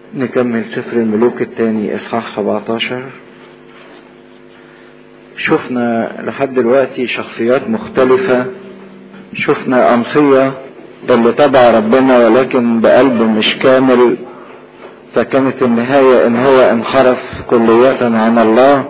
نكمل سفر الملوك الثاني اصحاح 17 شفنا لحد دلوقتي شخصيات مختلفة شفنا أمصية اللي تبع ربنا ولكن بقلب مش كامل فكانت النهاية ان هو انحرف كلية عن الله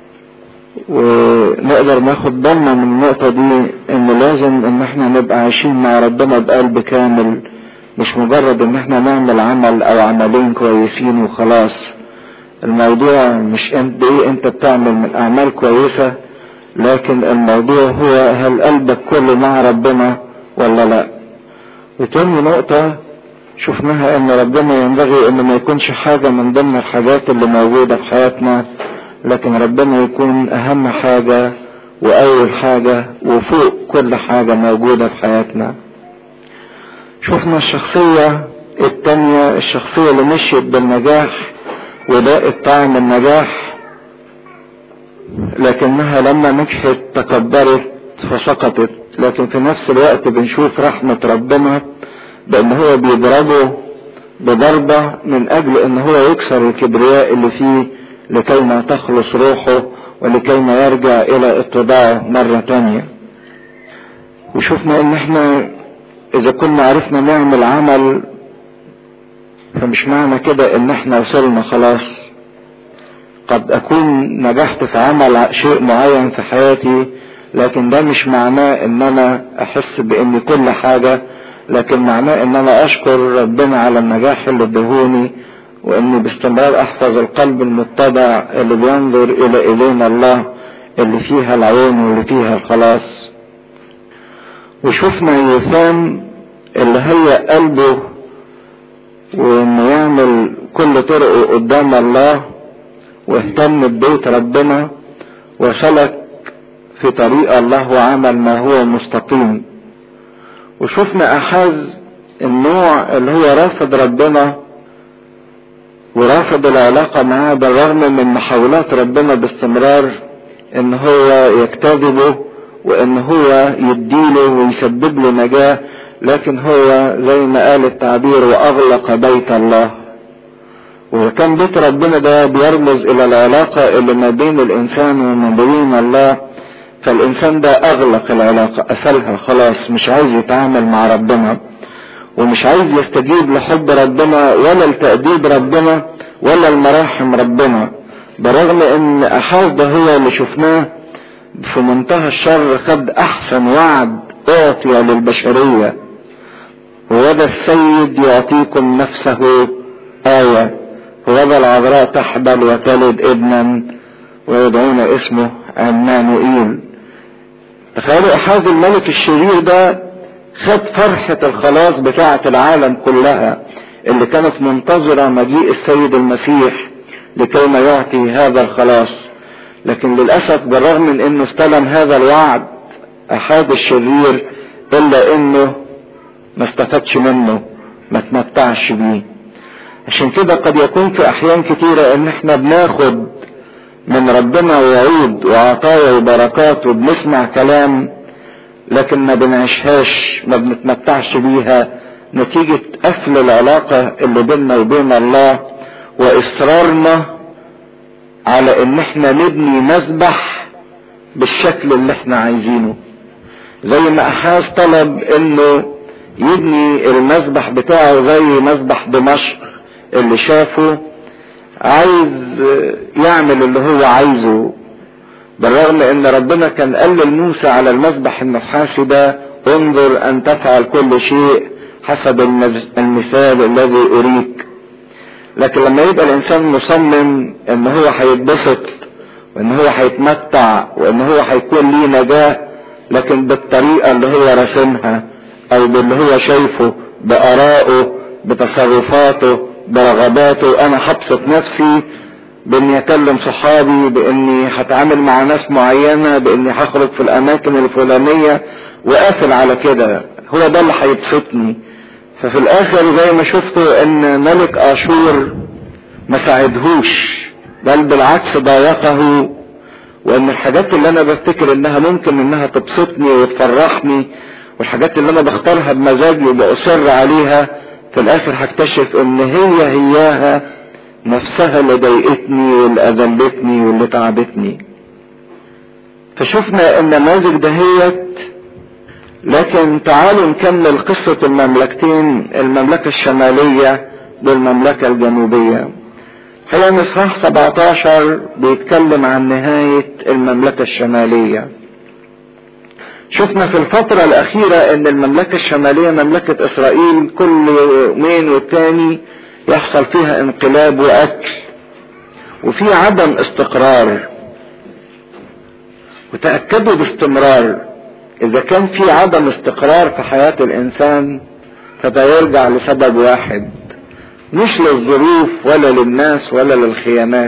ونقدر ناخد بالنا من النقطة دي ان لازم ان احنا نبقى عايشين مع ربنا بقلب كامل مش مجرد ان احنا نعمل عمل او عملين كويسين وخلاص الموضوع مش انت ايه انت بتعمل من اعمال كويسة لكن الموضوع هو هل قلبك كله مع ربنا ولا لا وتاني نقطة شفناها ان ربنا ينبغي ان ما يكونش حاجة من ضمن الحاجات اللي موجودة في حياتنا لكن ربنا يكون اهم حاجة واول حاجة وفوق كل حاجة موجودة في حياتنا شفنا الشخصية التانية الشخصية اللي مشيت بالنجاح وداقت طعم النجاح لكنها لما نجحت تكبرت فسقطت لكن في نفس الوقت بنشوف رحمة ربنا بان هو بيضربه بضربة من اجل ان هو يكسر الكبرياء اللي فيه لكي ما تخلص روحه ولكي ما يرجع الى اتباعه مرة تانية وشفنا ان احنا اذا كنا عرفنا نعمل عمل فمش معنى كده ان احنا وصلنا خلاص قد اكون نجحت في عمل شيء معين في حياتي لكن ده مش معناه ان انا احس بان كل حاجة لكن معناه ان انا اشكر ربنا على النجاح اللي ادهوني واني باستمرار احفظ القلب المتبع اللي بينظر الى الينا الله اللي فيها العون واللي فيها الخلاص وشفنا يوسام اللي هي قلبه وانه يعمل كل طرقه قدام الله واهتم ببيت ربنا وسلك في طريق الله وعمل ما هو مستقيم وشفنا احاز النوع اللي هو رافض ربنا ورافض العلاقة معاه بالرغم من محاولات ربنا باستمرار ان هو يجتذبه وان هو يديله ويسبب له نجاة لكن هو زي ما قال التعبير واغلق بيت الله وكان بيت ربنا ده بيرمز الى العلاقة اللي ما بين الانسان وما بين الله فالانسان ده اغلق العلاقة قفلها خلاص مش عايز يتعامل مع ربنا ومش عايز يستجيب لحب ربنا ولا لتأديب ربنا ولا لمراحم ربنا برغم ان احاز ده هو اللي شفناه في منتهى الشر خد احسن وعد اعطي للبشرية وهذا السيد يعطيكم نفسه آية وهذا العذراء تحبل وتلد ابنا ويدعون اسمه عمانوئيل تخيلوا احاز الملك الشرير ده خد فرحة الخلاص بتاعة العالم كلها اللي كانت منتظرة مجيء السيد المسيح لكي ما يعطي هذا الخلاص لكن للأسف بالرغم من انه استلم هذا الوعد احاد الشرير الا انه ما استفادش منه ما تمتعش بيه عشان كده قد يكون في احيان كتيرة ان احنا بناخد من ربنا وعود وعطايا وبركات وبنسمع كلام لكن ما بنعيشهاش ما بنتمتعش بيها نتيجة قفل العلاقة اللي بيننا وبين الله واصرارنا على ان احنا نبني مذبح بالشكل اللي احنا عايزينه زي ما احاز طلب انه يبني المذبح بتاعه زي مذبح دمشق اللي شافه عايز يعمل اللي هو عايزه بالرغم ان ربنا كان قال لموسى على المذبح النحاسي ده انظر ان تفعل كل شيء حسب المثال الذي اريك لكن لما يبقى الانسان مصمم ان هو هيتبسط وان هو هيتمتع وان هو هيكون ليه نجاة لكن بالطريقة اللي هو راسمها او باللي هو شايفه بارائه بتصرفاته برغباته انا هبسط نفسي باني اكلم صحابي باني هتعامل مع ناس معينة باني هخرج في الاماكن الفلانية وقافل على كده هو ده اللي هيبسطني ففي الاخر زي ما شفتوا ان ملك اشور ما ساعدهوش بل بالعكس ضايقه وان الحاجات اللي انا بفتكر انها ممكن انها تبسطني وتفرحني والحاجات اللي انا بختارها بمزاجي وبأصر عليها في الاخر هكتشف ان هي هياها نفسها اللي ضايقتني واللي اذلتني واللي تعبتني فشفنا النماذج دهيت لكن تعالوا نكمل قصة المملكتين المملكة الشمالية والمملكة الجنوبية هي اصحاح 17 بيتكلم عن نهاية المملكة الشمالية شفنا في الفترة الأخيرة إن المملكة الشمالية مملكة إسرائيل كل يومين والتاني يحصل فيها انقلاب وقتل وفي عدم استقرار وتأكدوا باستمرار إذا كان في عدم استقرار في حياة الإنسان فده يرجع لسبب واحد مش للظروف ولا للناس ولا للخيانات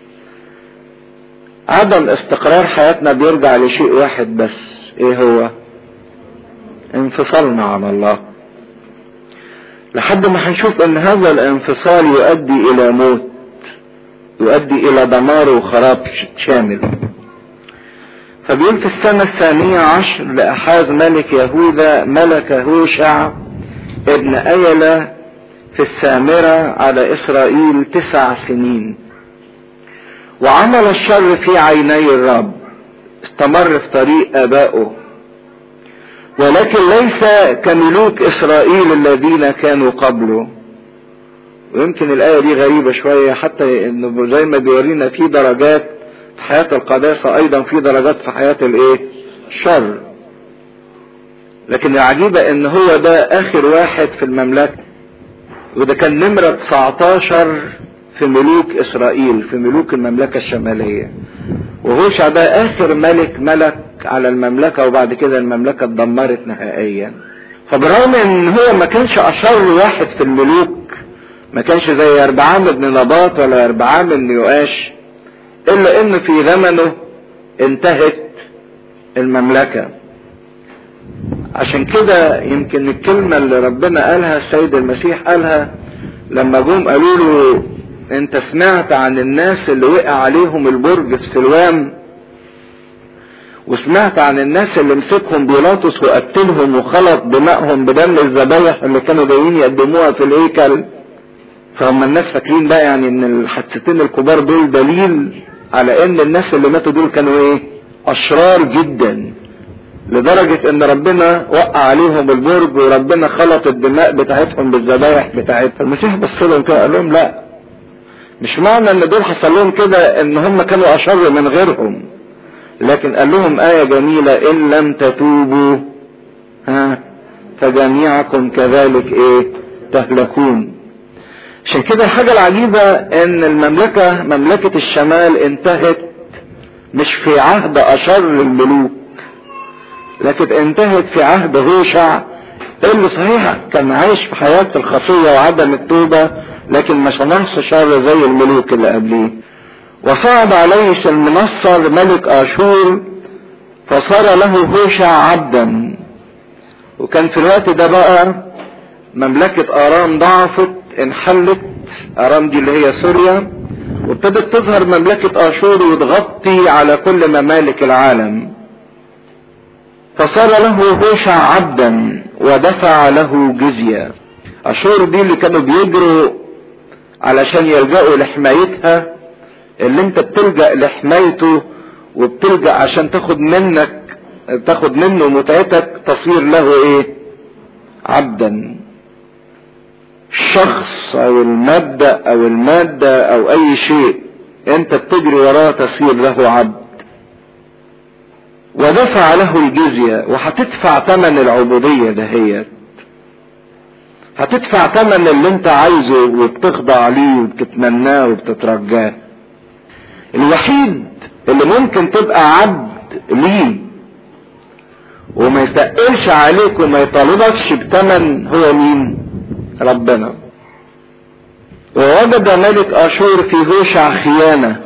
عدم استقرار حياتنا بيرجع لشيء واحد بس ايه هو انفصالنا عن الله لحد ما هنشوف ان هذا الانفصال يؤدي الى موت يؤدي الى دمار وخراب شامل فبيقول في السنة الثانية عشر لأحاز ملك يهوذا ملك هوشع ابن أيلة في السامرة على إسرائيل تسع سنين وعمل الشر في عيني الرب استمر في طريق آبائه ولكن ليس كملوك إسرائيل الذين كانوا قبله ويمكن الآية دي غريبة شوية حتى إنه زي ما بيورينا في درجات في حياة القداسة أيضا في درجات في حياة الإيه؟ الشر لكن العجيبة إن هو ده آخر واحد في المملكة وده كان نمرة 19 في ملوك إسرائيل في ملوك المملكة الشمالية وهوشع ده آخر ملك ملك على المملكة وبعد كده المملكة اتدمرت نهائيا فبرغم ان هو ما كانش اشر واحد في الملوك ما كانش زي اربعام بن نباط ولا اربعام بن يؤاش الا ان في زمنه انتهت المملكة عشان كده يمكن الكلمة اللي ربنا قالها السيد المسيح قالها لما جم قالوا له انت سمعت عن الناس اللي وقع عليهم البرج في سلوان وسمعت عن الناس اللي مسكهم بيلاطس وقتلهم وخلط دمائهم بدم الذبايح اللي كانوا جايين يقدموها في الهيكل فهم الناس فاكرين بقى يعني ان الحادثتين الكبار دول دليل على ان الناس اللي ماتوا دول كانوا ايه اشرار جدا لدرجة ان ربنا وقع عليهم البرج وربنا خلط الدماء بتاعتهم بالذبايح بتاعتهم المسيح بص لهم كده قال لهم لا مش معنى ان دول حصل لهم كده ان هم كانوا اشر من غيرهم لكن قال لهم آية جميلة إن لم تتوبوا ها فجميعكم كذلك إيه تهلكون عشان كده الحاجة العجيبة إن المملكة مملكة الشمال انتهت مش في عهد أشر الملوك لكن انتهت في عهد هوشع اللي صحيح كان عايش في حياة الخطية وعدم التوبة لكن ما صنعش شر زي الملوك اللي قبليه وصعد عليه المنصر ملك اشور فصار له هوشع عبدا وكان في الوقت ده بقى مملكة ارام ضعفت انحلت ارام دي اللي هي سوريا وابتدت تظهر مملكة اشور وتغطي على كل ممالك العالم فصار له هوشع عبدا ودفع له جزية اشور دي اللي كانوا بيجروا علشان يلجأوا لحمايتها اللي انت بتلجأ لحمايته وبتلجأ عشان تاخد منك تاخد منه متعتك تصير له ايه عبدا الشخص او المبدأ او المادة او اي شيء انت بتجري وراه تصير له عبد ودفع له الجزية وهتدفع ثمن العبودية دهيت هتدفع ثمن اللي انت عايزه وبتخضع ليه وبتتمناه وبتترجاه الوحيد اللي ممكن تبقى عبد ليه وما يستقلش عليك وما يطالبكش بتمن هو مين ربنا ووجد ملك اشور في هوشع خيانة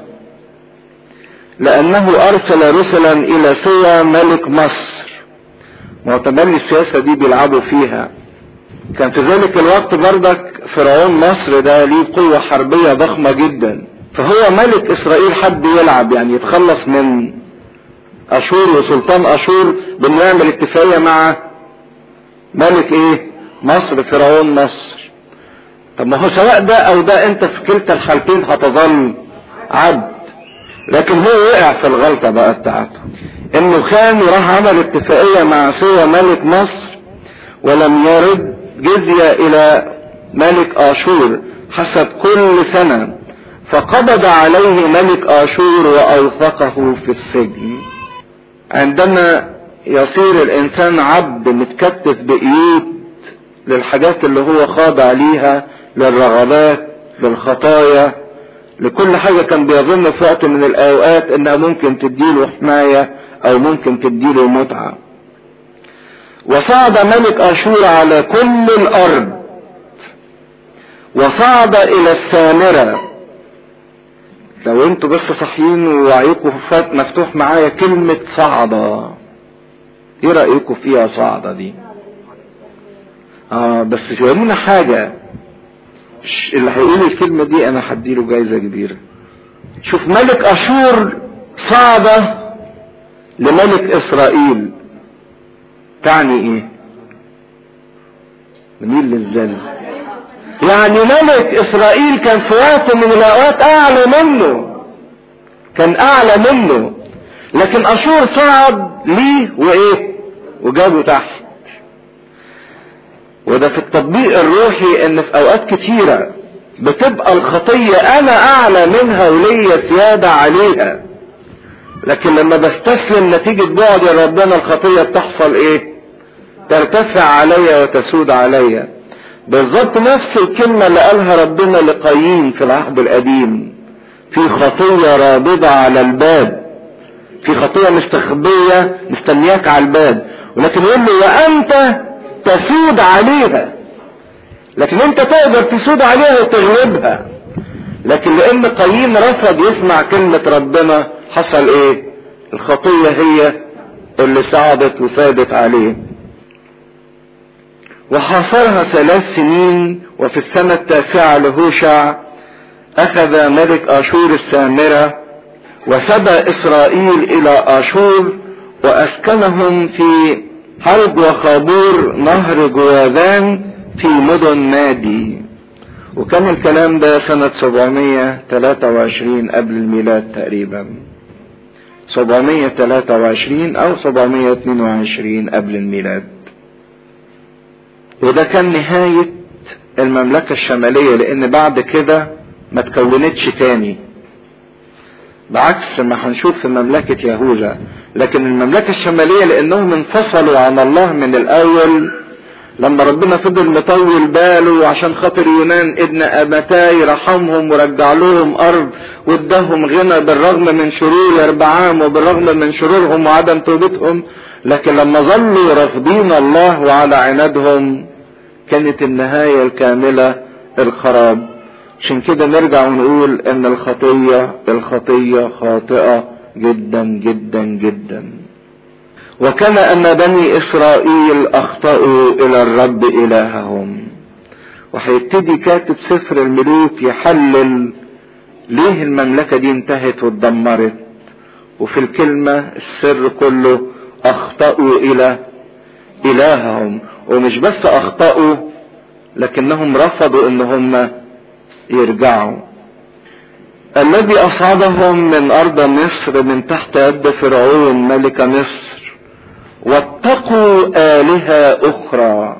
لانه ارسل رسلا الى سوى ملك مصر معتبر السياسة دي بيلعبوا فيها كان في ذلك الوقت بردك فرعون مصر ده ليه قوة حربية ضخمة جدا فهو ملك اسرائيل حد يلعب يعني يتخلص من اشور وسلطان اشور بنعمل اتفاقية مع ملك ايه مصر فرعون مصر طب ما هو سواء ده او ده انت في كلتا الحالتين هتظل عبد لكن هو وقع في الغلطة بقى بتاعته انه كان وراح عمل اتفاقية مع سوى ملك مصر ولم يرد جزية الى ملك اشور حسب كل سنة فقبض عليه ملك اشور واوثقه في السجن عندما يصير الانسان عبد متكتف بايود للحاجات اللي هو خاضع ليها للرغبات للخطايا لكل حاجة كان بيظن في وقت من الاوقات انها ممكن تديله حماية او ممكن تديله متعة وصعد ملك اشور على كل الارض وصعد الى السامرة لو انتوا بس صحيين ووعيكم فات مفتوح معايا كلمة صعدة ايه رأيكم فيها صعدة دي اه بس فهمونا حاجة اللي هيقول الكلمة دي انا هديله جايزة كبيرة شوف ملك اشور صعد لملك اسرائيل تعني ايه نميل للزن يعني ملك اسرائيل كان في وقت من الاوقات اعلى منه كان اعلى منه لكن اشور صعد ليه وايه وجابه تحت وده في التطبيق الروحي ان في اوقات كتيرة بتبقى الخطية انا اعلى منها وليا سيادة عليها لكن لما بستسلم نتيجة بعد ربنا الخطية بتحصل ايه ترتفع عليا وتسود عليا بالظبط نفس الكلمة اللي قالها ربنا لقايين في العهد القديم في خطية رابضة على الباب في خطية مستخبية مستنياك على الباب ولكن يقول له وانت تسود عليها لكن انت تقدر تسود عليها وتغلبها لكن لان قايين رفض يسمع كلمة ربنا حصل ايه الخطية هي اللي صعدت وسادت عليه وحاصرها ثلاث سنين وفي السنة التاسعة لهوشع اخذ ملك اشور السامرة وسبى اسرائيل الى اشور واسكنهم في حرب وخابور نهر جواذان في مدن نادي وكان الكلام ده سنة 723 قبل الميلاد تقريبا 723 او 722 قبل الميلاد وده كان نهاية المملكة الشمالية لان بعد كده ما تكونتش تاني بعكس ما هنشوف في مملكة يهوذا لكن المملكة الشمالية لانهم انفصلوا عن الله من الاول لما ربنا فضل مطول باله عشان خاطر يونان ابن ابتاي رحمهم ورجع لهم ارض واداهم غنى بالرغم من شرور يربعام وبالرغم من شرورهم وعدم توبتهم لكن لما ظلوا رافضين الله وعلى عنادهم كانت النهاية الكاملة الخراب عشان كده نرجع ونقول ان الخطية الخطية خاطئة جدا جدا جدا وكان ان بني اسرائيل اخطأوا الى الرب الههم وهيبتدي كاتب سفر الملوك يحلل ليه المملكة دي انتهت واتدمرت وفي الكلمة السر كله اخطأوا الى الههم ومش بس اخطأوا لكنهم رفضوا ان هم يرجعوا الذي اصعدهم من ارض مصر من تحت يد فرعون ملك مصر واتقوا آلهة أخرى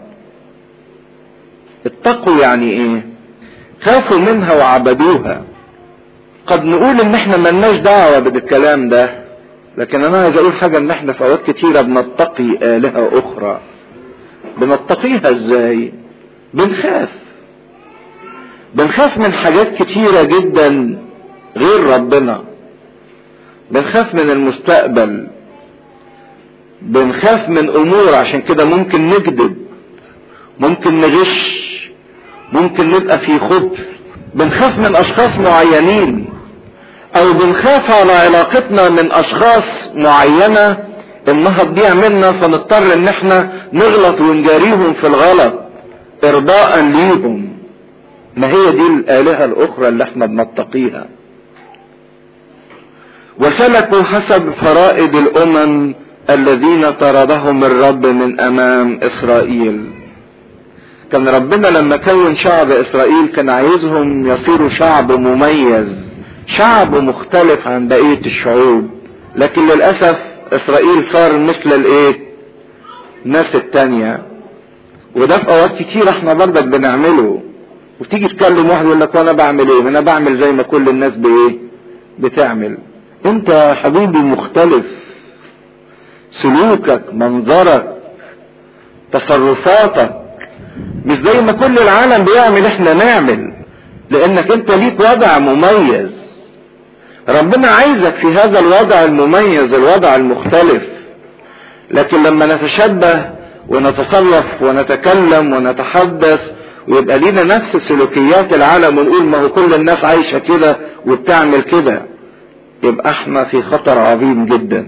اتقوا يعني ايه خافوا منها وعبدوها قد نقول ان احنا ملناش دعوة بالكلام ده لكن انا عايز اقول حاجة ان احنا في اوقات كتيرة بنتقي آلهة اخرى بنتقيها ازاي بنخاف بنخاف من حاجات كتيرة جدا غير ربنا بنخاف من المستقبل بنخاف من امور عشان كده ممكن نكذب ممكن نغش ممكن نبقى في خبث بنخاف من اشخاص معينين او بنخاف على علاقتنا من اشخاص معينة انها تضيع منا فنضطر ان احنا نغلط ونجاريهم في الغلط ارضاء ليهم ما هي دي الالهة الاخرى اللي احنا بنتقيها وسلكوا حسب فرائض الامم الذين طردهم الرب من امام اسرائيل كان ربنا لما كون شعب اسرائيل كان عايزهم يصيروا شعب مميز شعب مختلف عن بقية الشعوب لكن للأسف اسرائيل صار مثل الايه الناس التانية وده في اوقات كتير احنا برضك بنعمله وتيجي تكلم واحد يقول لك وانا بعمل ايه انا بعمل زي ما كل الناس بايه بتعمل انت يا حبيبي مختلف سلوكك منظرك تصرفاتك مش زي ما كل العالم بيعمل احنا نعمل لانك انت ليك وضع مميز ربنا عايزك في هذا الوضع المميز الوضع المختلف لكن لما نتشبه ونتصرف ونتكلم ونتحدث ويبقى لينا نفس سلوكيات العالم ونقول ما هو كل الناس عايشة كده وبتعمل كده يبقى احنا في خطر عظيم جدا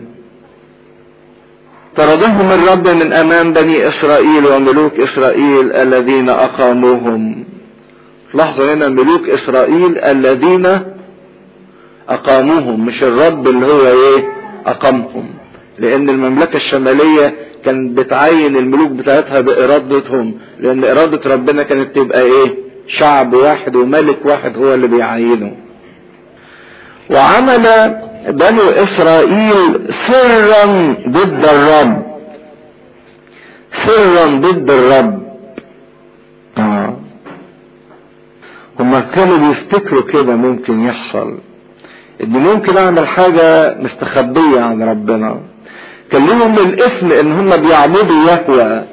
طردهم الرب من امام بني اسرائيل وملوك اسرائيل الذين اقاموهم لاحظوا هنا ملوك اسرائيل الذين اقاموهم مش الرب اللي هو ايه اقامهم لان المملكة الشمالية كانت بتعين الملوك بتاعتها بارادتهم لان ارادة ربنا كانت تبقى ايه شعب واحد وملك واحد هو اللي بيعينه وعمل بنو اسرائيل سرا ضد الرب سرا ضد الرب آه. هما كانوا بيفتكروا كده ممكن يحصل ان ممكن اعمل حاجة مستخبية عن ربنا كان لهم الاسم ان هم بيعبدوا يهوى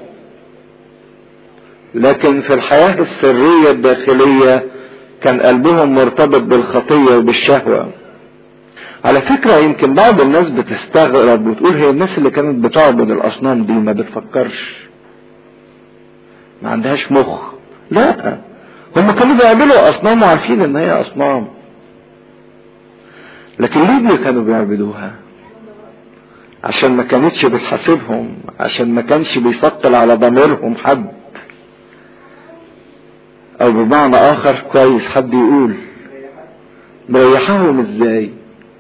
لكن في الحياة السرية الداخلية كان قلبهم مرتبط بالخطية وبالشهوة على فكرة يمكن بعض الناس بتستغرب وتقول هي الناس اللي كانت بتعبد الأصنام دي ما بتفكرش ما عندهاش مخ لا هم كانوا بيعملوا أصنام وعارفين إن هي أصنام لكن ليه كانوا بيعبدوها عشان ما كانتش بتحاسبهم عشان ما كانش بيثقل على ضميرهم حد او بمعنى اخر كويس حد يقول مريحهم ازاي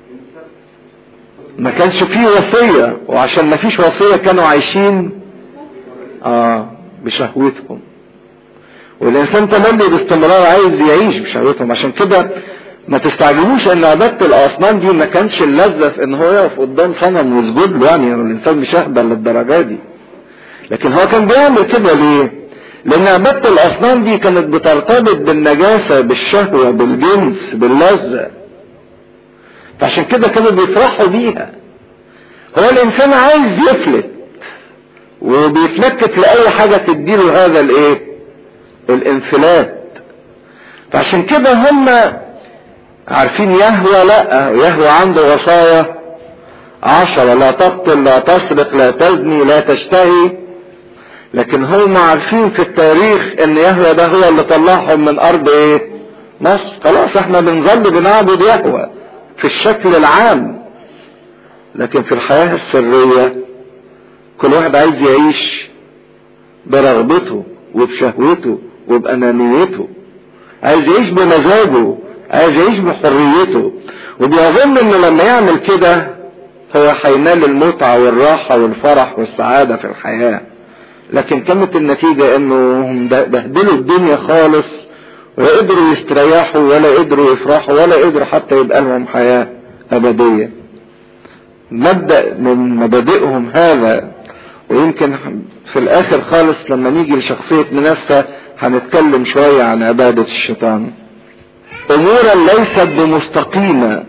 ما كانش فيه وصية وعشان ما فيش وصية كانوا عايشين اه بشهوتهم والانسان تملي باستمرار عايز يعيش بشهوتهم عشان كده ما تستعجلوش ان عبادة الاصنام دي ما كانش اللذة في ان هو يقف قدام صنم ويسجد له يعني الانسان مش اهبل للدرجة دي لكن هو كان بيعمل كده ليه لان عبادة الاصنام دي كانت بترتبط بالنجاسة بالشهوة بالجنس باللذة فعشان كده كانوا بيفرحوا بيها هو الانسان عايز يفلت وبيتلكك لاي حاجة تديله هذا الايه الانفلات فعشان كده هم عارفين يهوى لا يهوى عنده وصايا عشرة لا تقتل لا تسرق لا تزني لا تشتهي لكن هم عارفين في التاريخ ان يهوى ده هو اللي طلعهم من ارض ايه مصر خلاص احنا بنظل بنعبد يهوى في الشكل العام لكن في الحياة السرية كل واحد عايز يعيش برغبته وبشهوته وبأنانيته عايز يعيش بمزاجه عايز يعيش بحريته وبيظن انه لما يعمل كده هو هينال المتعة والراحة والفرح والسعادة في الحياة لكن كانت النتيجة انهم بهدلوا الدنيا خالص ولا قدروا يستريحوا ولا قدروا يفرحوا ولا قدروا حتى يبقى لهم حياة ابدية مبدأ من مبادئهم هذا ويمكن في الاخر خالص لما نيجي لشخصية منسى هنتكلم شوية عن عبادة الشيطان امورا ليست بمستقيمة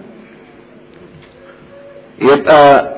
يبقى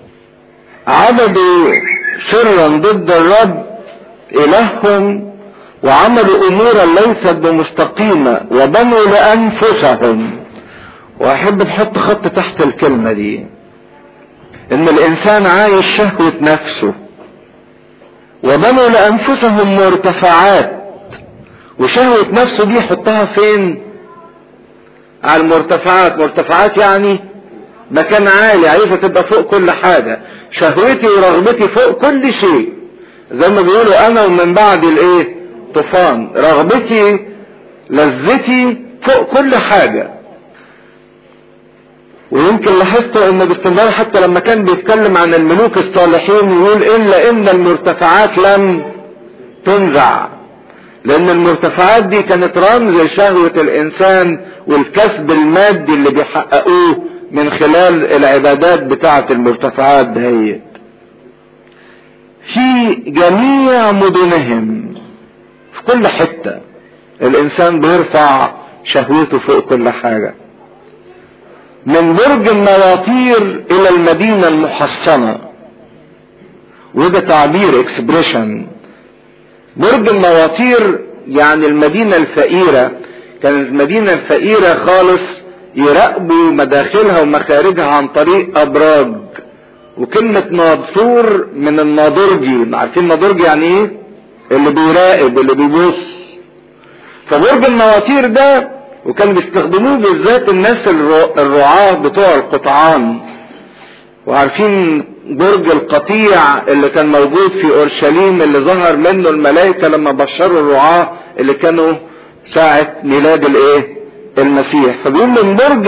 عبدوا سرا ضد الرب الههم وعملوا امورا ليست بمستقيمة وبنوا لانفسهم واحب نحط خط تحت الكلمة دي ان الانسان عايش شهوة نفسه وبنوا لانفسهم مرتفعات وشهوة نفسه دي يحطها فين على المرتفعات مرتفعات يعني مكان عالي عايزة تبقى فوق كل حاجة شهوتي ورغبتي فوق كل شيء زي ما بيقولوا انا ومن بعد الايه طوفان رغبتي لذتي فوق كل حاجة ويمكن لاحظتوا ان باستمرار حتى لما كان بيتكلم عن الملوك الصالحين يقول الا ان المرتفعات لم تنزع لان المرتفعات دي كانت رمز لشهوة الانسان والكسب المادي اللي بيحققوه من خلال العبادات بتاعة المرتفعات دهيت في جميع مدنهم في كل حتة الانسان بيرفع شهوته فوق كل حاجة من برج النواطير الى المدينة المحصنة وده تعبير اكسبريشن برج النواطير يعني المدينة الفقيرة كانت المدينة الفقيرة خالص يراقبوا مداخلها ومخارجها عن طريق ابراج وكلمة ناظور من الناظرجي عارفين ناظرجي يعني ايه اللي بيراقب اللي بيبص فبرج النواطير ده وكان بيستخدموه بالذات الناس الرعاة بتوع القطعان وعارفين برج القطيع اللي كان موجود في اورشليم اللي ظهر منه الملائكه لما بشروا الرعاه اللي كانوا ساعه ميلاد الايه؟ المسيح فبيقول من برج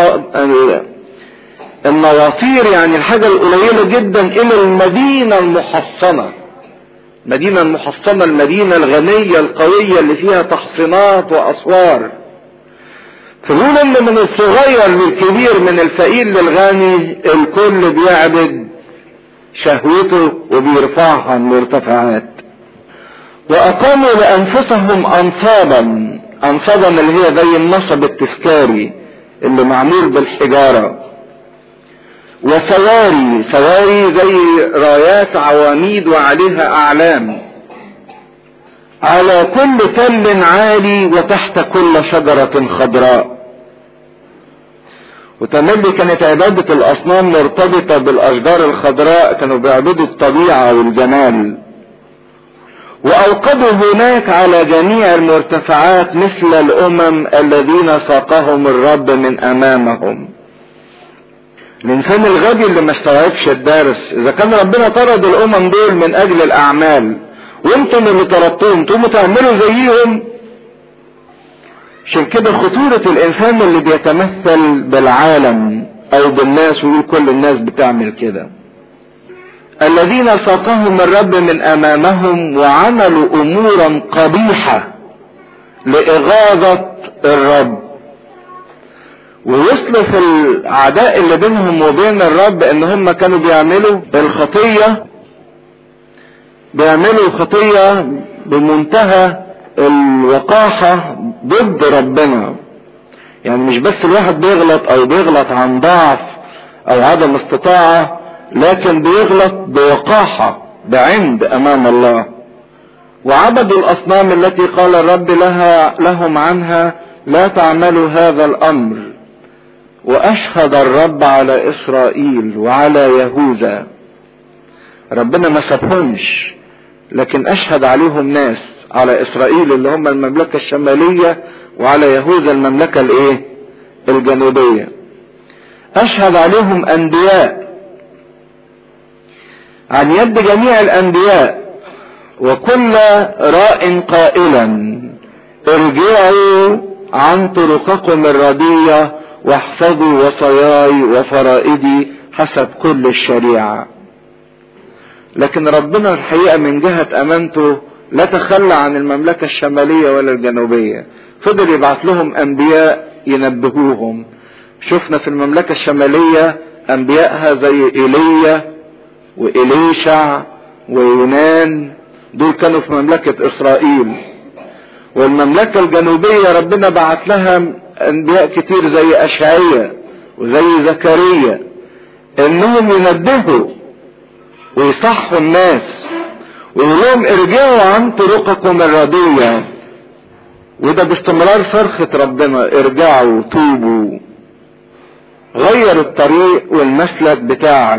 النواطير يعني الحاجه القليله جدا الى المدينه المحصنه المدينه المحصنه المدينه الغنيه القويه اللي فيها تحصينات واسوار فبيقول ان من الصغير للكبير من الفقير للغني الكل بيعبد شهوته وبيرفعها المرتفعات واقاموا لانفسهم انصابا انصابا اللي هي زي النصب التذكاري اللي معمول بالحجاره وسواري سواري زي رايات عواميد وعليها اعلام على كل تل عالي وتحت كل شجرة خضراء وتملي كانت عبادة الأصنام مرتبطة بالأشجار الخضراء كانوا بيعبدوا الطبيعة والجمال وأوقدوا هناك على جميع المرتفعات مثل الأمم الذين ساقهم الرب من أمامهم الإنسان الغبي اللي ما استوعبش الدرس إذا كان ربنا طرد الأمم دول من أجل الأعمال وانتم اللي طردتوهم تقوموا تعملوا زيهم عشان كده خطورة الانسان اللي بيتمثل بالعالم او بالناس ويقول كل الناس بتعمل كده الذين ساقهم الرب من امامهم وعملوا امورا قبيحة لاغاظة الرب ووصلوا في العداء اللي بينهم وبين الرب ان هم كانوا بيعملوا الخطية بيعملوا خطية بمنتهى الوقاحة ضد ربنا يعني مش بس الواحد بيغلط او بيغلط عن ضعف او عدم استطاعة لكن بيغلط بوقاحة بعند امام الله وعبدوا الاصنام التي قال الرب لها لهم عنها لا تعملوا هذا الامر واشهد الرب على اسرائيل وعلى يهوذا ربنا ما سابهمش لكن اشهد عليهم ناس على اسرائيل اللي هم المملكة الشمالية وعلى يهوذا المملكة الايه الجنوبية اشهد عليهم انبياء عن يد جميع الانبياء وكل راء قائلا ارجعوا عن طرقكم الردية واحفظوا وصاياي وفرائدي حسب كل الشريعه لكن ربنا الحقيقة من جهة أمانته لا تخلى عن المملكة الشمالية ولا الجنوبية فضل يبعث لهم أنبياء ينبهوهم شفنا في المملكة الشمالية أنبيائها زي إيليا وإليشع ويونان دول كانوا في مملكة إسرائيل والمملكة الجنوبية ربنا بعت لها أنبياء كتير زي أشعية وزي زكريا إنهم ينبهوا ويصحوا الناس ويقول لهم ارجعوا عن طرقكم الردية وده باستمرار صرخة ربنا ارجعوا توبوا غير الطريق والمسلك بتاعك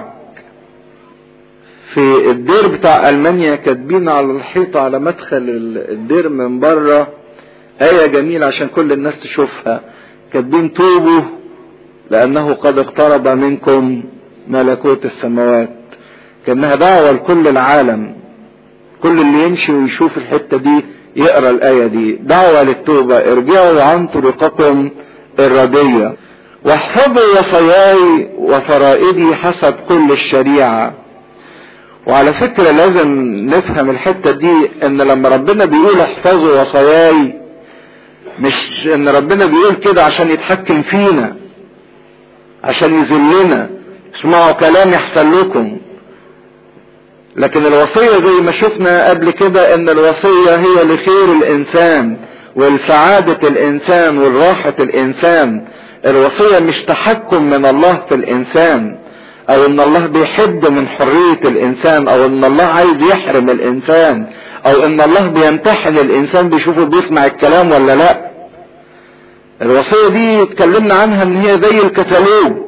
في الدير بتاع المانيا كاتبين على الحيطة على مدخل الدير من بره آية جميلة عشان كل الناس تشوفها كاتبين توبوا لأنه قد اقترب منكم ملكوت السماوات كأنها دعوة لكل العالم كل اللي يمشي ويشوف الحتة دي يقرأ الآية دي دعوة للتوبة ارجعوا عن طرقكم الردية واحفظوا وصاياي وفرائدي حسب كل الشريعة وعلى فكرة لازم نفهم الحتة دي ان لما ربنا بيقول احفظوا وصاياي مش ان ربنا بيقول كده عشان يتحكم فينا عشان يذلنا اسمعوا كلام يحصل لكم لكن الوصية زي ما شفنا قبل كده ان الوصية هي لخير الانسان ولسعادة الانسان والراحة الانسان الوصية مش تحكم من الله في الانسان او ان الله بيحد من حرية الانسان او ان الله عايز يحرم الانسان او ان الله بيمتحن الانسان بيشوفه بيسمع الكلام ولا لا الوصية دي اتكلمنا عنها ان هي زي الكتالوج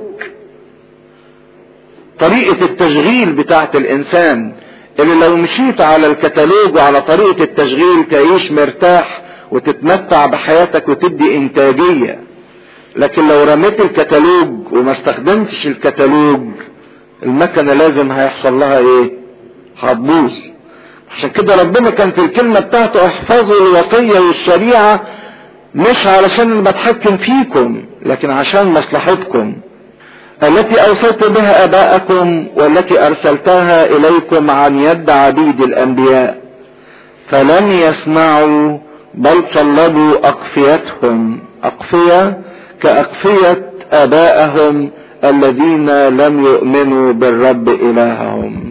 طريقة التشغيل بتاعت الانسان اللي لو مشيت على الكتالوج وعلى طريقة التشغيل تعيش مرتاح وتتمتع بحياتك وتدي انتاجية لكن لو رميت الكتالوج وما استخدمتش الكتالوج المكنة لازم هيحصل لها ايه هتبوظ عشان كده ربنا كان في الكلمة بتاعته احفظوا الوصية والشريعة مش علشان انا بتحكم فيكم لكن عشان مصلحتكم التي اوصيت بها اباءكم والتي ارسلتها اليكم عن يد عبيد الانبياء فلم يسمعوا بل صلبوا اقفيتهم اقفيه كأقفية آبائهم الذين لم يؤمنوا بالرب إلههم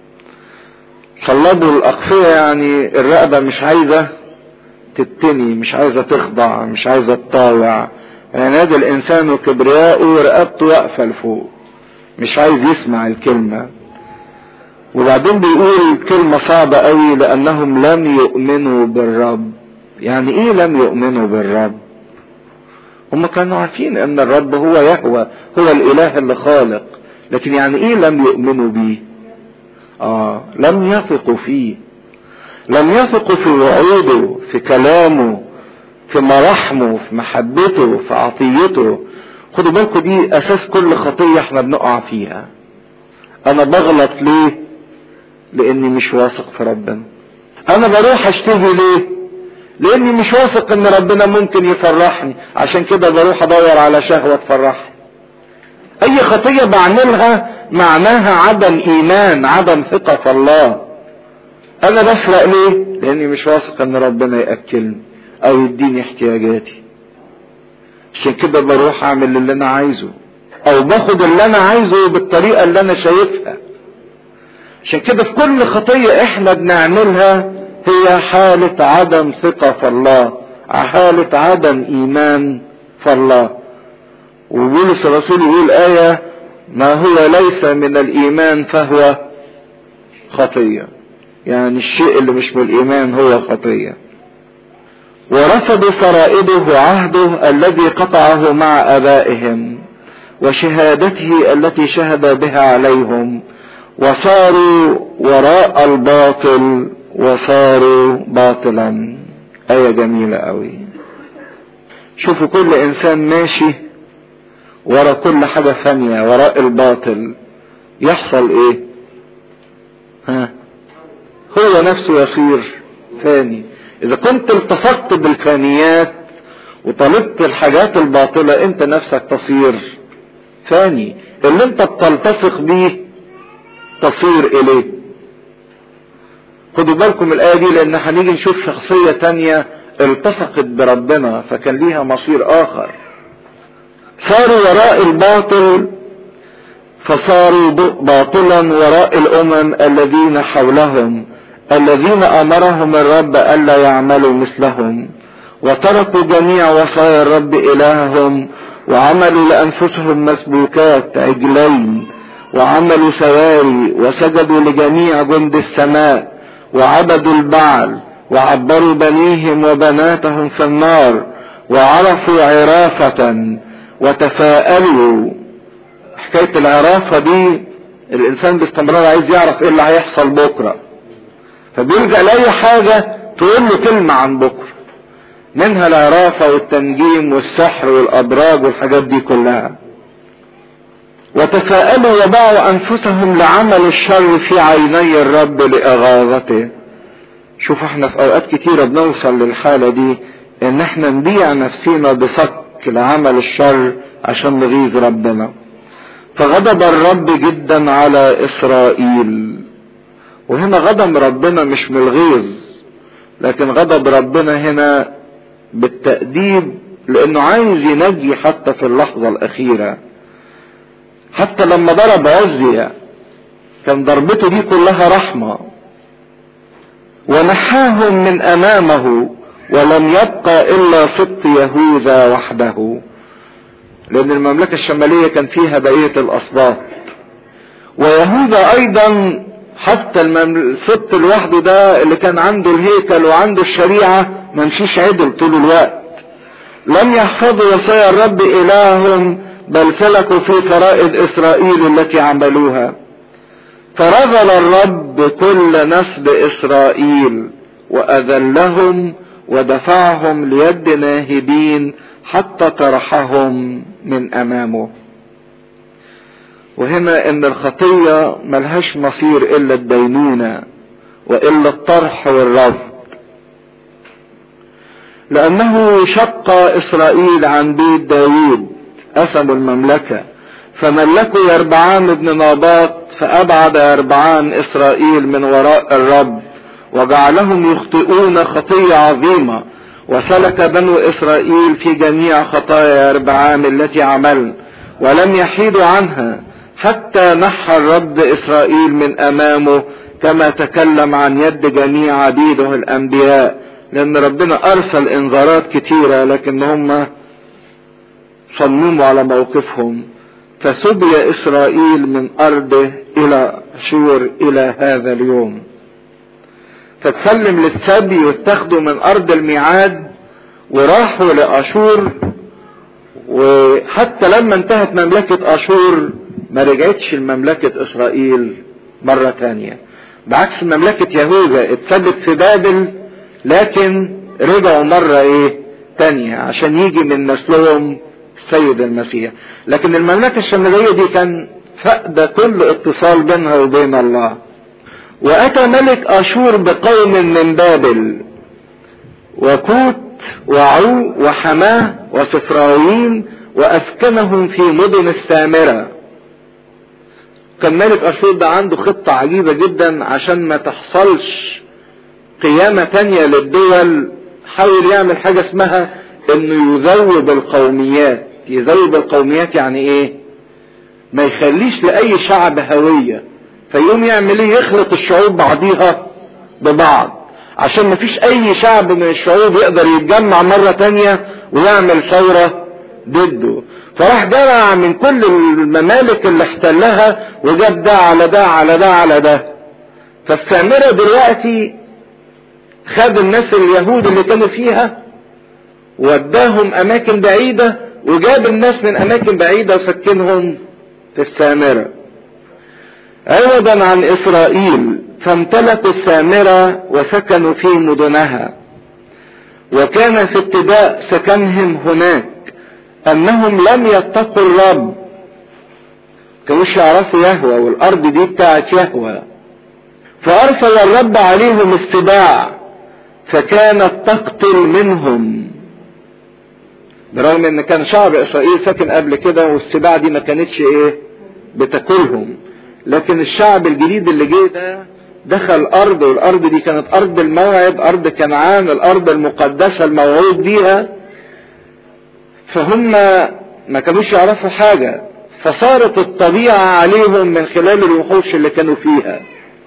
صلبوا الأقفية يعني الرقبة مش عايزة تتني مش عايزة تخضع مش عايزة تطاوع عناد يعني الإنسان وكبرياءه ورقبته واقفة لفوق مش عايز يسمع الكلمة وبعدين بيقول كلمة صعبة قوي لأنهم لم يؤمنوا بالرب يعني إيه لم يؤمنوا بالرب هم كانوا عارفين ان الرب هو يهوى هو الاله اللي خالق لكن يعني ايه لم يؤمنوا بيه اه لم يثقوا فيه لم يثقوا في وعوده في كلامه في مراحمه في محبته في عطيته خدوا بالكم دي اساس كل خطيه احنا بنقع فيها انا بغلط ليه لاني مش واثق في ربنا انا بروح اشتهي ليه لاني مش واثق ان ربنا ممكن يفرحني عشان كده بروح ادور على شهوة تفرحني اي خطية بعملها معناها عدم ايمان عدم ثقة في الله انا بسرق ليه لاني مش واثق ان ربنا ياكلني او يديني احتياجاتي عشان كده بروح اعمل اللي انا عايزه او باخد اللي انا عايزه بالطريقة اللي انا شايفها عشان كده في كل خطية احنا بنعملها هي حالة عدم ثقة في الله حالة عدم ايمان في الله وبولس الرسول يقول آية ما هو ليس من الايمان فهو خطية يعني الشيء اللي مش من الايمان هو خطية ورفضوا فرائده وعهده الذي قطعه مع ابائهم وشهادته التي شهد بها عليهم وصاروا وراء الباطل وصاروا باطلا آية جميلة قوي شوفوا كل إنسان ماشي ورا كل حاجة ثانية وراء الباطل يحصل إيه؟ ها هو نفسه يصير ثاني إذا كنت التصقت بالفانيات وطلبت الحاجات الباطلة أنت نفسك تصير ثاني اللي أنت بتلتصق بيه تصير إليه خدوا بالكم الآية دي لأن هنيجي نشوف شخصية تانية التصقت بربنا فكان ليها مصير آخر صاروا وراء الباطل فصاروا باطلا وراء الأمم الذين حولهم الذين أمرهم الرب ألا يعملوا مثلهم وتركوا جميع وصايا الرب إلههم وعملوا لأنفسهم مسبوكات عجلين وعملوا سواري وسجدوا لجميع جند السماء وعبدوا البعل وعبروا بنيهم وبناتهم في النار وعرفوا عرافة وتفاءلوا حكاية العرافة دي الإنسان باستمرار عايز يعرف إيه اللي هيحصل بكرة فبيلجأ لأي حاجة تقول له كلمة عن بكرة منها العرافة والتنجيم والسحر والأبراج والحاجات دي كلها وتفاءلوا وباعوا انفسهم لعمل الشر في عيني الرب لاغاظته شوف احنا في اوقات كتيرة بنوصل للحالة دي ان احنا نبيع نفسينا بصك لعمل الشر عشان نغيظ ربنا فغضب الرب جدا على اسرائيل وهنا غضب ربنا مش من الغيظ لكن غضب ربنا هنا بالتأديب لانه عايز ينجي حتى في اللحظة الاخيرة حتى لما ضرب عزية كان ضربته دي كلها رحمة ونحاهم من امامه ولم يبقى الا سبط يهوذا وحده لان المملكة الشمالية كان فيها بقية الاسباط ويهوذا ايضا حتى السبط لوحده ده اللي كان عنده الهيكل وعنده الشريعة ممشيش عدل طول الوقت لم يحفظوا وصايا الرب الههم بل سلكوا في فرائض اسرائيل التي عملوها فرذل الرب كل نسب اسرائيل واذلهم ودفعهم ليد ناهبين حتى طرحهم من امامه وهنا ان الخطية ملهاش مصير الا الدينونة والا الطرح والرفض لانه شق اسرائيل عن بيت داوود قسموا المملكة فملكوا يربعان بن ناباط فابعد يربعان اسرائيل من وراء الرب وجعلهم يخطئون خطية عظيمة وسلك بنو اسرائيل في جميع خطايا يربعام التي عمل ولم يحيدوا عنها حتى نحى الرب اسرائيل من امامه كما تكلم عن يد جميع عبيده الانبياء لان ربنا ارسل انذارات كتيرة لكن هم صمموا على موقفهم فسبي اسرائيل من ارضه الى شور الى هذا اليوم فتسلم للسبي واتخذوا من ارض الميعاد وراحوا لاشور وحتى لما انتهت مملكة اشور ما رجعتش لمملكة اسرائيل مرة تانية بعكس مملكة يهوذا اتثبت في بابل لكن رجعوا مرة ايه تانية عشان يجي من نسلهم السيد المسيح لكن المملكة الشمالية دي كان فقد كل اتصال بينها وبين الله واتى ملك اشور بقوم من بابل وكوت وعو وحماه وصفراويم واسكنهم في مدن السامرة كان ملك اشور ده عنده خطة عجيبة جدا عشان ما تحصلش قيامة تانية للدول حاول يعمل حاجة اسمها انه يذوب القوميات يذوب القوميات يعني ايه ما يخليش لاي شعب هوية فيقوم يعمل ايه يخلط الشعوب بعضيها ببعض عشان ما فيش اي شعب من الشعوب يقدر يتجمع مرة تانية ويعمل ثورة ضده فراح جمع من كل الممالك اللي احتلها وجاب ده على ده على ده على ده فالسامرة دلوقتي خد الناس اليهود اللي كانوا فيها وداهم اماكن بعيدة وجاب الناس من اماكن بعيدة وسكنهم في السامرة عوضا عن اسرائيل فامتلكوا السامرة وسكنوا في مدنها وكان في ابتداء سكنهم هناك انهم لم يتقوا الرب كانوش يعرفوا يهوى والارض دي بتاعت يهوى فارسل الرب عليهم السباع فكانت تقتل منهم برغم ان كان شعب اسرائيل ساكن قبل كده والسباع دي ما كانتش ايه بتاكلهم لكن الشعب الجديد اللي جه ده دخل ارض والارض دي كانت ارض الموعد ارض كنعان الارض المقدسة الموعود بيها فهم ما كانوش يعرفوا حاجة فصارت الطبيعة عليهم من خلال الوحوش اللي كانوا فيها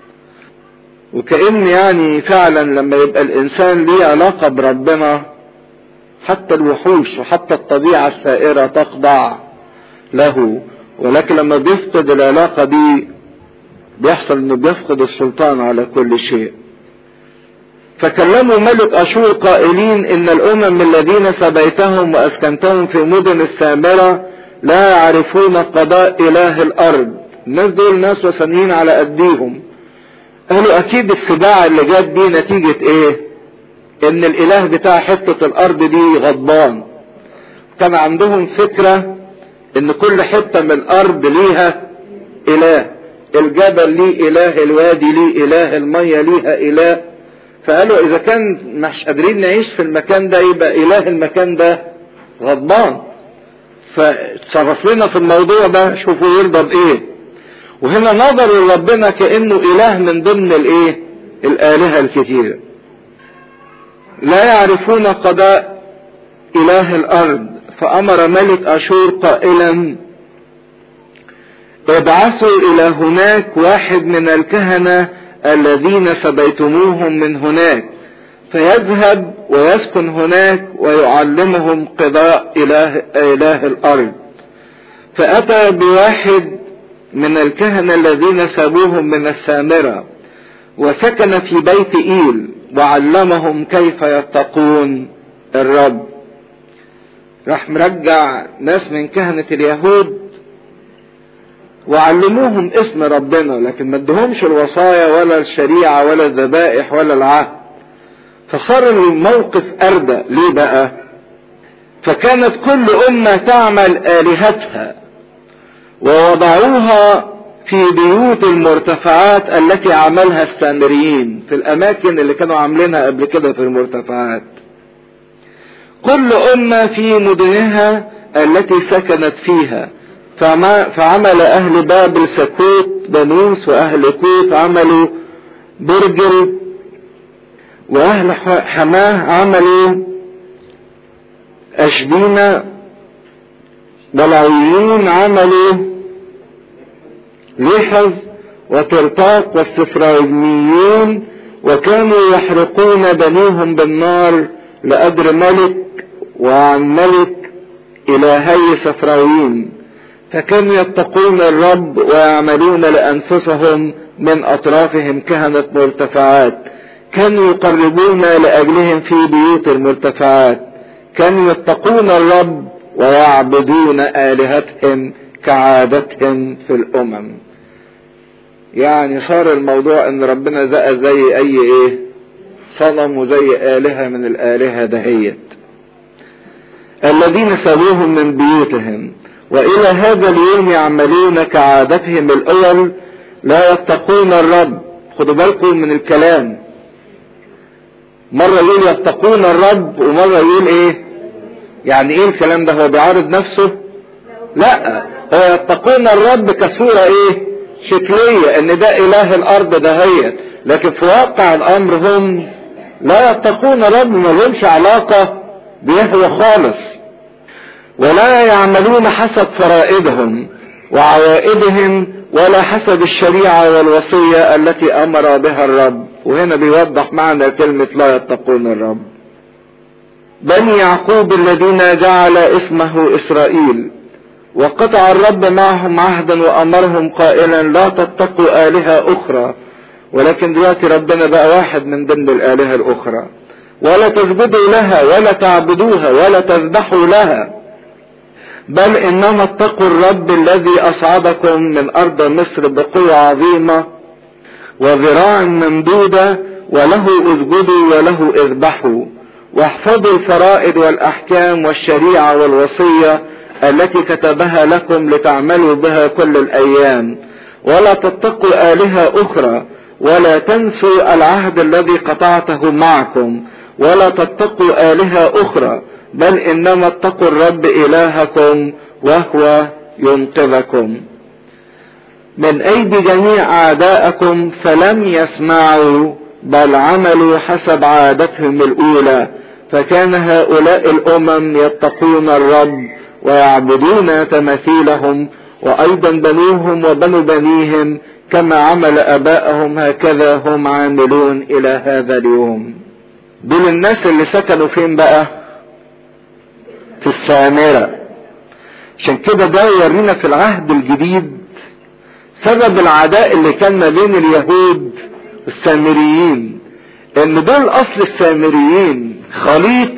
وكأن يعني فعلا لما يبقى الانسان ليه علاقة بربنا حتى الوحوش وحتى الطبيعة السائرة تخضع له ولكن لما بيفقد العلاقة دي بيحصل انه بيفقد السلطان على كل شيء فكلموا ملك اشور قائلين ان الامم الذين سبيتهم واسكنتهم في مدن السامرة لا يعرفون قضاء اله الارض الناس دول ناس وثنيين على قديهم قالوا اكيد السباع اللي جات دي نتيجة ايه ان الاله بتاع حتة الارض دي غضبان كان عندهم فكرة ان كل حتة من الارض ليها اله الجبل ليه اله الوادي ليه اله المية ليها اله فقالوا اذا كان مش قادرين نعيش في المكان ده يبقى اله المكان ده غضبان فتصرف لنا في الموضوع ده شوفوا يرضى بايه وهنا نظروا ربنا كأنه إله من ضمن الإيه الآلهة الكثيرة لا يعرفون قضاء إله الأرض فأمر ملك أشور قائلا ابعثوا إلى هناك واحد من الكهنة الذين سبيتموهم من هناك فيذهب ويسكن هناك ويعلمهم قضاء إله, إله الأرض فأتى بواحد من الكهنة الذين سابوهم من السامرة وسكن في بيت إيل وعلمهم كيف يتقون الرب راح مرجع ناس من كهنة اليهود وعلموهم اسم ربنا لكن ما ادهمش الوصايا ولا الشريعة ولا الذبائح ولا العهد فصار الموقف أردى ليه بقى فكانت كل أمة تعمل آلهتها ووضعوها في بيوت المرتفعات التي عملها السامريين في الأماكن اللي كانوا عاملينها قبل كده في المرتفعات كل أمة في مدنها التي سكنت فيها فعمل أهل بابل سكوت بنوس وأهل كوت عملوا برجل وأهل حماه عملوا أشبينة بلعيون عملوا لحظ وترتاق والسفرايميون وكانوا يحرقون بنيهم بالنار لأجر ملك وعن ملك إلهي سفراويم فكانوا يتقون الرب ويعملون لأنفسهم من أطرافهم كهنة مرتفعات كانوا يقربون لأجلهم في بيوت المرتفعات كانوا يتقون الرب ويعبدون آلهتهم كعادتهم في الأمم يعني صار الموضوع ان ربنا زق زي اي ايه صنم وزي آلهة من الآلهة دهيت الذين سابوهم من بيوتهم وإلى هذا اليوم يعملون كعادتهم الأول لا يتقون الرب خدوا بالكم من الكلام مرة يقول يتقون الرب ومرة يقول ايه يعني ايه الكلام ده هو بيعارض نفسه لا هو يتقون الرب كصورة ايه شكلية ان ده اله الارض دهيت لكن في واقع الامر هم لا يتقون الرب ما لهمش علاقة بيهوى خالص ولا يعملون حسب فرائدهم وعوائدهم ولا حسب الشريعة والوصية التي امر بها الرب وهنا بيوضح معنى كلمة لا يتقون الرب بني يعقوب الذين جعل اسمه اسرائيل وقطع الرب معهم عهدا وامرهم قائلا لا تتقوا الهه اخرى ولكن دلوقتي ربنا بقى واحد من ضمن الالهه الاخرى ولا تسجدوا لها ولا تعبدوها ولا تذبحوا لها بل انما اتقوا الرب الذي اصعدكم من ارض مصر بقوة عظيمة وذراع ممدودة وله اسجدوا وله اذبحوا واحفظوا الفرائض والاحكام والشريعة والوصية التي كتبها لكم لتعملوا بها كل الايام ولا تتقوا الهة اخرى ولا تنسوا العهد الذي قطعته معكم ولا تتقوا الهة اخرى بل انما اتقوا الرب الهكم وهو ينقذكم من ايدي جميع اعدائكم فلم يسمعوا بل عملوا حسب عادتهم الاولى فكان هؤلاء الامم يتقون الرب ويعبدون تماثيلهم وايضا بنوهم وبنو بنيهم كما عمل اباءهم هكذا هم عاملون الى هذا اليوم دول الناس اللي سكنوا فين بقى في السامرة عشان كده ده يورينا في العهد الجديد سبب العداء اللي كان ما بين اليهود والسامريين ان دول اصل السامريين خليط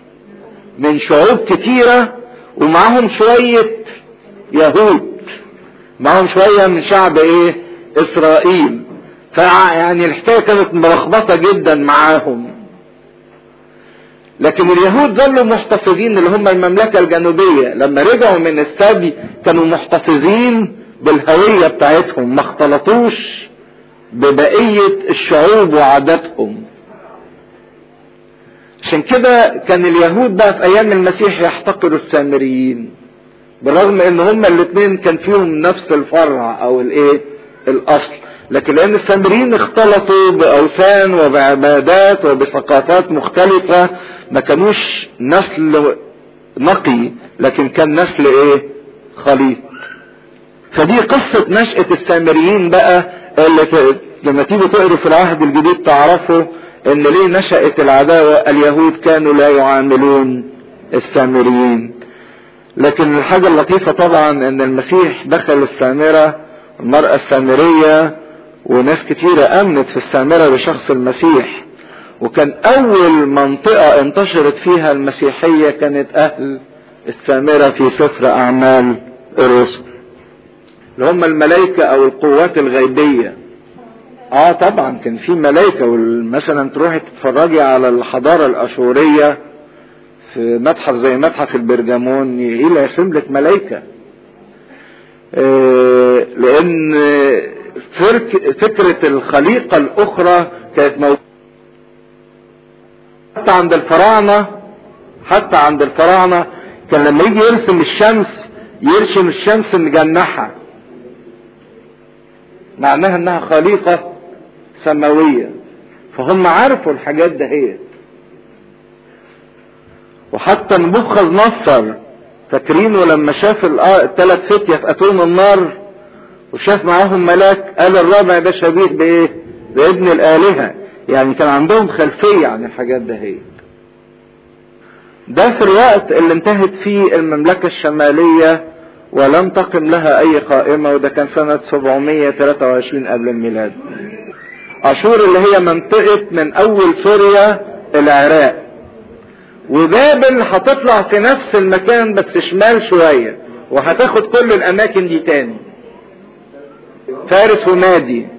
من شعوب كتيرة ومعاهم شوية يهود معاهم شوية من شعب ايه اسرائيل فيعني الحكاية كانت ملخبطة جدا معاهم لكن اليهود ظلوا محتفظين اللي هم المملكة الجنوبية لما رجعوا من السبي كانوا محتفظين بالهوية بتاعتهم ما اختلطوش ببقية الشعوب وعاداتهم عشان كده كان اليهود بقى في ايام المسيح يحتقروا السامريين بالرغم ان هما الاثنين كان فيهم نفس الفرع او الايه الاصل لكن لان السامريين اختلطوا باوثان وبعبادات وبثقافات مختلفة ما كانوش نسل نقي لكن كان نسل ايه خليط فدي قصة نشأة السامريين بقى اللي لما تيجوا تقروا في العهد الجديد تعرفوا ان ليه نشأت العداوة اليهود كانوا لا يعاملون السامريين لكن الحاجة اللطيفة طبعا ان المسيح دخل السامرة المرأة السامرية وناس كتيرة امنت في السامرة بشخص المسيح وكان اول منطقة انتشرت فيها المسيحية كانت اهل السامرة في سفر اعمال الرسل اللي هم الملائكة او القوات الغيبية اه طبعا كان في ملائكة مثلا تروحي تتفرجي على الحضارة الاشورية في متحف زي متحف البرجمون يقول يرسم لك ملائكة آه لان فكرة الخليقة الاخرى كانت موجودة حتى عند الفراعنة حتى عند الفراعنة كان لما يجي يرسم الشمس يرسم الشمس مجنحة معناها انها خليقة سماوية فهم عرفوا الحاجات دهيت وحتى نبوخذ نصر فاكرينه لما شاف الثلاث فتية في اتون النار وشاف معاهم ملاك قال الرابع ده شبيه بايه بابن الالهة يعني كان عندهم خلفية عن الحاجات دهيت ده في الوقت اللي انتهت فيه المملكة الشمالية ولم تقم لها اي قائمة وده كان سنة 723 قبل الميلاد اشور اللي هي منطقة من اول سوريا العراق وبابل هتطلع في نفس المكان بس شمال شوية وهتاخد كل الاماكن دي تاني فارس ومادي